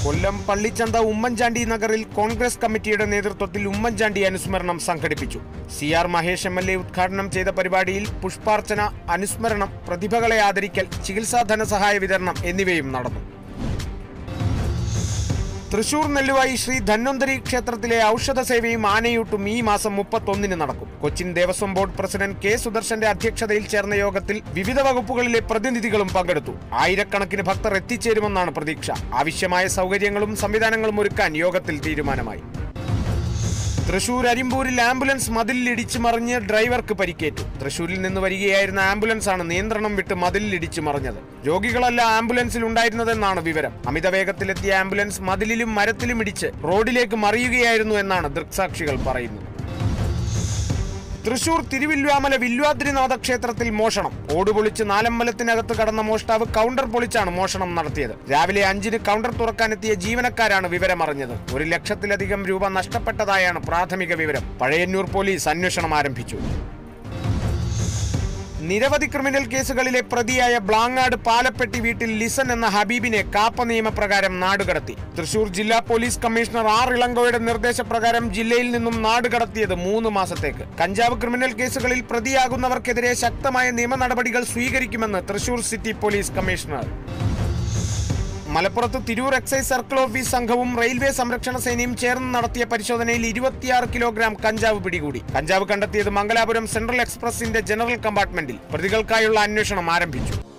കൊല്ലം പള്ളിച്ചന്ത ഉമ്മൻചാണ്ടി നഗറിൽ കോൺഗ്രസ് കമ്മിറ്റിയുടെ നേതൃത്വത്തിൽ ഉമ്മൻചാണ്ടി അനുസ്മരണം സംഘടിപ്പിച്ചു C R Mahesh M L A ഉദ്ഘാടനം ചെയ്ത പരിപാടിയിൽ പുഷ്പാർച്ചന അനുസ്മരണം പ്രതിഭകളെ ആദരിക്കൽ ചികിത്സാ ധനസഹായ വിതരണം എന്നിവയും നടന്നു തൃശൂർ നെല്ലുവായി ശ്രീ ധന്വന്തരി ക്ഷേത്രത്തിലെ ഔഷധ സേവയും ആനയൂട്ടും ഈ മാസം മുപ്പത്തൊന്നിന് നടക്കും Cochin Devaswom board president K സുദർശന്റെ അധ്യക്ഷതയിൽ ചേർന്ന യോഗത്തിൽ വിവിധ വകുപ്പുകളിലെ പ്രതിനിധികളും പങ്കെടുത്തു ആയിരക്കണക്കിന് ഭക്തർ എത്തിച്ചേരുമെന്നാണ് പ്രതീക്ഷ ആവശ്യമായ സൗകര്യങ്ങളും സംവിധാനങ്ങളും ഒരുക്കാൻ യോഗത്തിൽ തീരുമാനമായി തൃശൂർ അരിമ്പൂരിൽ ആംബുലൻസ് മതിലിൽ ഇടിച്ചു മറിഞ്ഞ് ഡ്രൈവർക്ക് പരിക്കേറ്റു തൃശൂരിൽ നിന്ന് വരികയായിരുന്ന ആംബുലൻസ് ആണ് നിയന്ത്രണം വിട്ട് മതിലിൽ ഇടിച്ചു മറിഞ്ഞത് രോഗികളല്ല ആംബുലൻസിൽ ഉണ്ടായിരുന്നതെന്നാണ് വിവരം അമിത വേഗത്തിലെത്തിയ ആംബുലൻസ് മതിലിലും മരത്തിലും ഇടിച്ച് റോഡിലേക്ക് മറിയുകയായിരുന്നു എന്നാണ് ദൃക്സാക്ഷികൾ പറയുന്നത് തൃശൂർ തിരുവില്വാമല വില്വാദ്രിനാഥ ക്ഷേത്രത്തിൽ മോഷണം ഓടുപൊളിച്ച് നാലമ്പലത്തിനകത്ത് കടന്ന മോഷ്ടാവ് കൗണ്ടർ പൊളിച്ചാണ് മോഷണം നടത്തിയത് രാവിലെ അഞ്ചിന് കൗണ്ടർ തുറക്കാനെത്തിയ ജീവനക്കാരാണ് വിവരമറിഞ്ഞത് ഒരു ലക്ഷത്തിലധികം രൂപ നഷ്ടപ്പെട്ടതായാണ് പ്രാഥമിക വിവരം പഴയന്നൂർ പോലീസ് അന്വേഷണം ആരംഭിച്ചു നിരവധി ക്രിമിനൽ കേസുകളിലെ പ്രതിയായ ബ്ലാങ്ങാട് പാലപ്പെട്ടി വീട്ടിൽ ലിസൺ എന്ന ഹബീബിനെ കാപ്പ നിയമപ്രകാരം നാടുകടത്തി തൃശൂർ ജില്ലാ പോലീസ് കമ്മീഷണർ ആർ ഇളങ്കോയുടെ നിർദ്ദേശപ്രകാരം ജില്ലയിൽ നിന്നും നാടുകടത്തിയത് മൂന്ന് മാസത്തേക്ക് കഞ്ചാവ് ക്രിമിനൽ കേസുകളിൽ പ്രതിയാകുന്നവർക്കെതിരെ ശക്തമായ നിയമ നടപടികൾ സ്വീകരിക്കുമെന്ന് തൃശൂർ സിറ്റി പോലീസ് കമ്മീഷണർ മലപ്പുറത്ത് തിരൂർ എക്സൈസ് സർക്കിൾ ഓഫീസ് സംഘവും റെയിൽവേ സംരക്ഷണ സേനയും ചേർന്ന് നടത്തിയ പരിശോധനയിൽ ഇരുപത്തിയാറ് കിലോഗ്രാം കഞ്ചാവ് പിടികൂടി കഞ്ചാവ് കണ്ടെത്തിയത് മംഗലാപുരം സെൻട്രൽ എക്സ്പ്രസിന്റെ ജനറൽ കമ്പാർട്ട്മെന്റിൽ പ്രതികൾക്കായുള്ള അന്വേഷണം ആരംഭിച്ചു